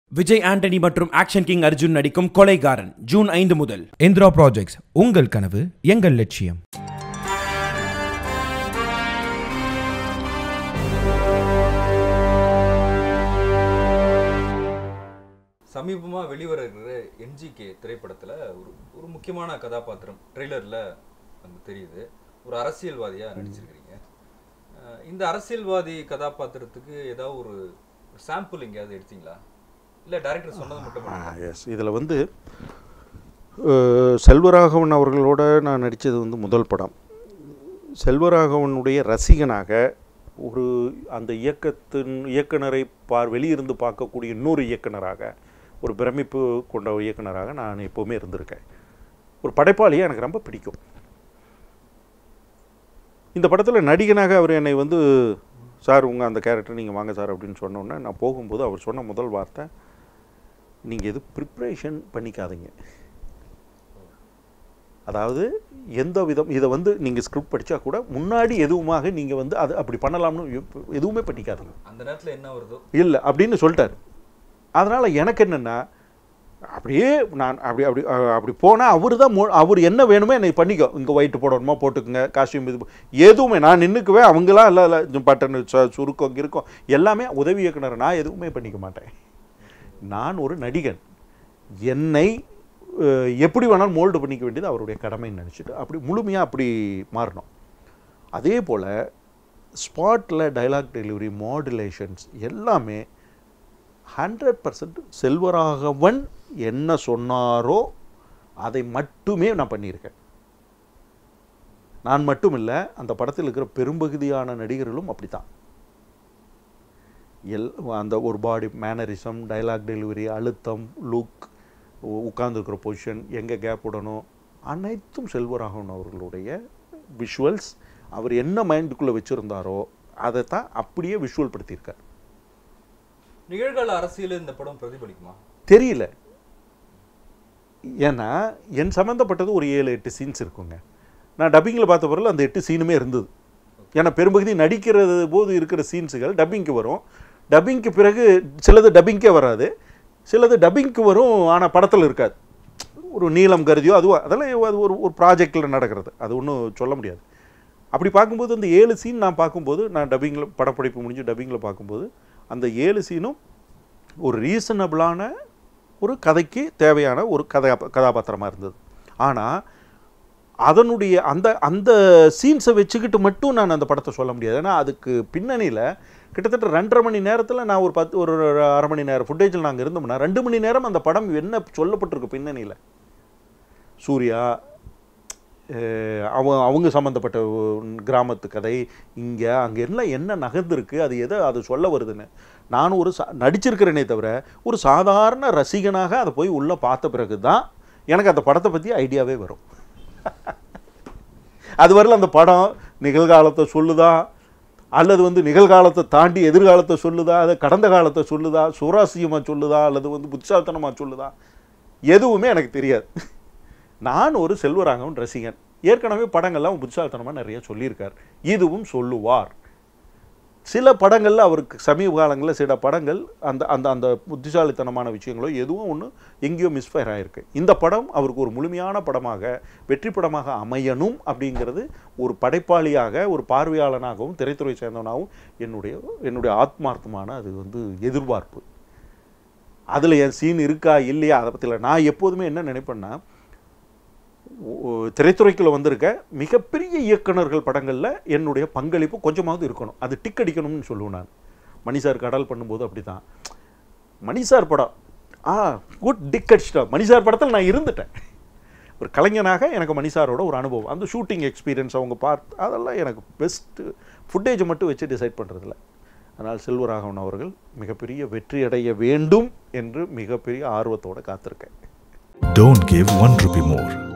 விஜய் ஆண்டனி மற்றும் action king Arjun நடிக்கும் கொலைகாரன் ஜூன் ஐந்து முதல் இந்திரா ப்ராஜெக்ட்ஸ் உங்கள் கனவு எங்கள் லட்சியம் சமீபமாக வெளிவர இருக்கிற என்ஜிகே திரைப்படத்தில் ஒரு ஒரு முக்கியமான கதாபாத்திரம் ட்ரெய்லரில் நமக்கு தெரியுது ஒரு அரசியல்வாதியாக நடிச்சிருக்கிறீங்க அஹ் இந்த அரசியல்வாதி கதாபாத்திரத்துக்கு ஏதாவது ஒரு சாம்பிள் எங்கேயாவது எடுத்தீங்களா இல்லை டைரக்டர் சொன்னது மட்டும் பண்ணீங்களா? எஸ் இதில் வந்து அஹ், செல்வராகவன் அவர்களோட நான் நடித்தது வந்து முதல் படம் செல்வராகவனுடைய ரசிகனாக ஒரு அந்த இயக்கத்தின் இயக்குனரை பார் வெளியிருந்து பார்க்கக்கூடிய இன்னொரு இயக்குனராக ஒரு பிரமிப்பு கொண்ட ஒரு இயக்குனராக நான் எப்போவுமே இருந்திருக்கேன் ஒரு படைப்பாளியை எனக்கு ரொம்ப பிடிக்கும் இந்த படத்தில் நடிகனாக அவர் என்னை வந்து சார் உங்கள் அந்த கேரக்டர் நீங்கள் வாங்க சார் அப்படின்னு சொன்ன உடனே நான் போகும்போது அவர் சொன்ன முதல் வார்த்தை நீங்கள் எது ப்ரிப்ரேஷன் பண்ணிக்காதீங்க அதாவது எந்த விதம் இதை வந்து நீங்கள் ஸ்கிரிப்ட் படித்தா கூட முன்னாடி எதுவுமாக நீங்கள் வந்து அது அப்படி பண்ணலாம்னு எப்- எதுவுமே பண்ணிக்காதீங்க அந்த நேரத்தில் என்ன வருதோ இல்லை அப்படின்னு சொல்லிட்டார் அதனால் எனக்கு என்னென்னா அப்படியே நான் அப்படி அப்படி அஹ், அப்படி போனால் அவர் தான் மொ- அவர் என்ன வேணுமோ என்னை பண்ணிக்கோ இங்கே ஒயிட் போடணுமா போட்டுக்குங்க காஸ்டியூம் இது போ- எதுவுமே நான் நின்றுக்குவேன் அவங்களாம் இல்லை இல்லை பட்டன் ச- சுருக்கம் இருக்கும் எல்லாமே உதவி இயக்குனர் நான் எதுவுமே பண்ணிக்க மாட்டேன் நான் ஒரு நடிகன் என்னை அஹ், எப்படி வேணாலும் மோல்டு பண்ணிக்க வேண்டியது அவருடைய கடமைன்னு நினச்சிட்டு அப்படி முழுமையாக அப்படி மாறணும் அதே போல் ஸ்பாட்டில் டைலாக் டெலிவரி மாடுலேஷன்ஸ் எல்லாமே ஹண்ட்ரட் பர்சன்ட் செல்வராகவன் என்ன சொன்னாரோ அதை மட்டுமே நான் பண்ணியிருக்கேன் நான் மட்டும் இல்லை அந்த படத்தில் இருக்கிற பெரும்பகுதியான நடிகர்களும் அப்படித்தான் எல் அந்த ஒரு பாடி மேனரிசம் டைலாக் டெலிவரி அழுத்தம் லுக் உட்கார்ந்துருக்கிற பொசிஷன் எங்கே கேப் விடணும் அனைத்தும் செல்வராகவன் அவர்களுடைய விஷுவல்ஸ் அவர் என்ன மைண்டுக்குள்ளே வச்சுருந்தாரோ அதை தான் அப்படியே விஷுவல் படுத்தியிருக்கார் நிகழ்கால அரசியல் இந்த படம் பிரதிபலிக்குமா தெரியல ஏன்னா என் சம்மந்தப்பட்டது ஒரு ஏழு எட்டு சீன்ஸ் இருக்குங்க நான் டப்பிங்கில் பார்த்த பிறகு அந்த எட்டு சீனுமே இருந்தது ஏன்னா பெரும்பகுதி நடிக்கிறது போது இருக்கிற சீன்ஸுகள் டப்பிங்க்கு வரும் டப்பிங்க்கு பிறகு சிலது டப்பிங்கே வராது சிலது டப்பிங்க்கு வரும் ஆனால் படத்தில் இருக்காது ஒரு நீளம் கருதியோ அதுவோ அதெல்லாம் அது ஒரு ஒரு ப்ராஜெக்டில் நடக்கிறது அது ஒன்றும் சொல்ல முடியாது அப்படி பார்க்கும்போது அந்த ஏழு சீன் நான் பார்க்கும்போது நான் டப்பிங்கில் படப்பிடிப்பு முடிஞ்சு டப்பிங்கில் பார்க்கும்போது அந்த ஏழு சீனும் ஒரு ரீசனபிளான ஒரு கதைக்கு தேவையான ஒரு கதை கதாபாத்திரமாக இருந்தது ஆனால் அதனுடைய அந்த அந்த சீன்ஸை வச்சுக்கிட்டு மட்டும் நான் அந்த படத்தை சொல்ல முடியாது ஏன்னா அதுக்கு பின்னணியில் கிட்டத்தட்ட ரெண்டரை மணி நேரத்தில் நான் ஒரு பத்து ஒரு ஒரு அரை மணி நேரம் ஃபுட்டேஜில் நாங்கள் இருந்தோம்னா ரெண்டு மணி நேரம் அந்த படம் என்ன சொல்லப்பட்டிருக்கு பின்னணியில் சூர்யா அஹ் அவன் அவங்க சம்மந்தப்பட்ட கிராமத்து கதை இங்கே அங்கே எல்லாம் என்ன நகர்ந்துருக்கு அது எதை அது சொல்ல வருதுன்னு நான் ஒரு சா நடிச்சிருக்கிறேனே தவிர ஒரு சாதாரண ரசிகனாக அதை போய் உள்ளே பார்த்த பிறகு தான் எனக்கு அந்த படத்தை பற்றி ஐடியாவே வரும் அது வரல அந்த படம் நிகழ்காலத்தை சொல்லுதா அல்லது வந்து நிகழ்காலத்தை தாண்டி எதிர்காலத்தை சொல்லுதா அது கடந்த காலத்தை சொல்லுதா சுராசியமாக சொல்லுதா அல்லது வந்து புத்திசாலித்தனமாக சொல்லுதா எதுவுமே எனக்கு தெரியாது நான் ஒரு செல்வராகவன் ரசிகன் ஏற்கனவே படங்கள்லாம் புத்திசாலித்தனமாக நிறைய சொல்லியிருக்கார் இதுவும் சொல்லுவார் சில படங்களில் அவருக்கு சமீப காலங்களில் சில படங்கள் அந்த அந்த அந்த புத்திசாலித்தனமான விஷயங்களோ எதுவும் ஒன்று எங்கேயோ மிஸ்ஃபயர் ஆகிருக்கு இந்த படம் அவருக்கு ஒரு முழுமையான படமாக வெற்றி படமாக அமையணும் அப்படிங்கிறது ஒரு படைப்பாளியாக ஒரு பார்வையாளனாகவும் திரைத்துறை சேர்ந்தவனாகவும் என்னுடைய என்னுடைய ஆத்மார்த்தமான அது வந்து எதிர்பார்ப்பு அதில் என் சீன் இருக்கா இல்லையா அதை பற்றில நான் எப்போதுமே என்ன நினைப்பேன்னா திரைத்துறைக்குள்ள வந்திருக்க மிகப்பெரிய இயக்குனர்கள் படங்களில் என்னுடைய பங்களிப்பு கொஞ்சமாவது இருக்கணும் அது டிக் அடிக்கணும்னு சொல்லுவேன் நான் மணி சார் கடல் பண்ணும்போது அப்படி தான் மணி சார் படம் ஆ குட் டிக் அடிச்சிட்டா மணி சார் படத்தில் நான் இருந்துட்டேன் ஒரு கலைஞனாக எனக்கு மணி சாரோட ஒரு அனுபவம் அந்த ஷூட்டிங் எக்ஸ்பீரியன்ஸ் அவங்க பார்த்து அதெல்லாம் எனக்கு பெஸ்ட்டு ஃபுட்டேஜை மட்டும் வச்சு டிசைட் பண்ணுறதில்ல அதனால் செல்வராகவன் அவர்கள் மிகப்பெரிய வெற்றி அடைய வேண்டும் என்று மிகப்பெரிய ஆர்வத்தோடு காத்திருக்கேன் Don't give one rupee more.